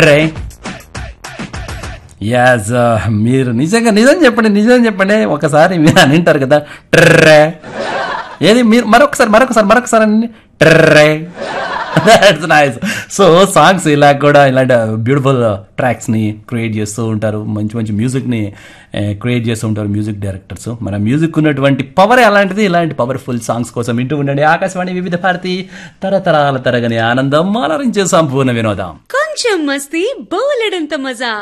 tray as మీరు నిజంగా నిజం చెప్పండి నిజం చెప్పండి ఒకసారి మీరు అని వింటారు కదా ట్రే ఏది మీరు మరొకసారి మరొకసారి మరొకసారి అండి ట్రే దట్స్ నైస్ సో సాంగ్స్ ఇలా కూడా ఇలాంటి బ్యూటిఫుల్ ట్రాక్స్ని క్రియేట్ చేస్తూ ఉంటారు మంచి మంచి మ్యూజిక్ని క్రియేట్ చేస్తూ ఉంటారు మ్యూజిక్ డైరెక్టర్స్ మన మ్యూజిక్ ఉన్నటువంటి పవర్ అలాంటిది ఇలాంటి పవర్ఫుల్ సాంగ్స్ కోసం వింటూ ఉండండి ఆకాశవాణి వివిధ భారతి తరతరాల తరగని ఆనందం అలరించే సంపూర్ణ వినోదం కొంచెం మస్తీ బోలెడంత మజా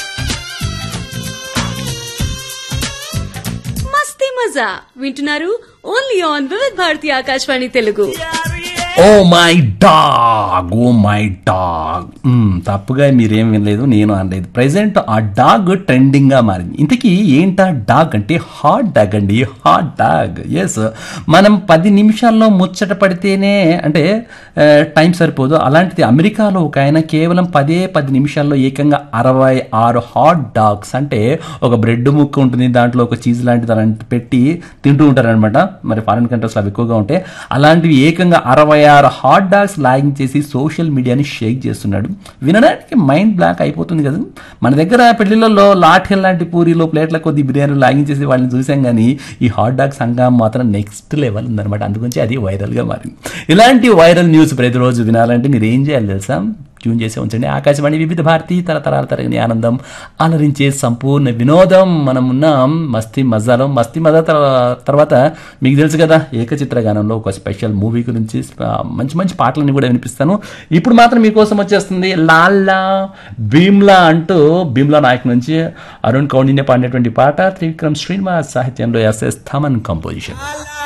మస్తీ మజా వింటున్నారు only on Vividh Bharati Akashvani Telugu oh my dog oh my dog తప్పుగా మీరేం వినలేదు నేను అనలేదు ప్రజెంట్ ఆ డాగ్ ట్రెండింగ్ గా మారింది ఇంతకీ ఏంటా డాగ్ అంటే హాట్ డాగ్ అండి హాట్ డాగ్ ఎస్ మనం పది నిమిషాల్లో ముచ్చట పడితేనే అంటే టైం సరిపోదు అలాంటిది అమెరికాలో ఒక ఆయన కేవలం పదే పది నిమిషాల్లో ఏకంగా అరవై ఆరు హాట్ డాగ్స్ అంటే ఒక బ్రెడ్ ముక్క ఉంటుంది దాంట్లో ఒక చీజ్ లాంటిది అలాంటి పెట్టి తింటూ ఉంటారనమాట మరి ఫారిన్ కంట్రీస్లో అవి ఎక్కువగా ఉంటాయి అలాంటివి ఏకంగా అరవై ఆరు హాట్ డాగ్స్ లాగింగ్ చేసి సోషల్ మీడియాని షేక్ చేస్తున్నాడు వినడానికి మైండ్ బ్లాక్ అయిపోతుంది కదా మన దగ్గర పెళ్లిళ్ళలో లాఠీల్ లాంటి పూరీలో ప్లేట్ల కొద్ది బిర్యానీ లాగింగ్ చేసి వాళ్ళని చూసాం కానీ ఈ హాట్ డాగ్స్ సంఘం మాత్రం నెక్స్ట్ లెవెల్ ఉందన్నమాట అందుగురించి అది వైరల్గా మారింది ఇలాంటి వైరల్ న్యూస్ ప్రతిరోజు వినాలంటే మీరు ఏం చేయాలి తెలుసా ట్యూన్ చేసి ఉంచండి ఆకాశవాణి వివిధ భారతి తరతరాల తరగని ఆనందం అలరించే సంపూర్ణ వినోదం మనం ఉన్నాం మస్తీ మజాలో మస్తీ మజా తర్వా- తర్వాత మీకు తెలుసు కదా ఏకచిత్ర గానంలో ఒక స్పెషల్ మూవీ గురించి ఆ, మంచి మంచి పాటలని కూడా వినిపిస్తాను ఇప్పుడు మాత్రం మీకోసం వచ్చేస్తుంది లాల్లా భీమ్లా అంటూ భీమ్లా నాయక్ నుంచి అరుణ్ కౌండిన్య పాడినటువంటి పాట త్రివిక్రమ్ శ్రీనివాస్ సాహిత్యంలో ఎస్ఎస్ థమన్ కంపోజిషన్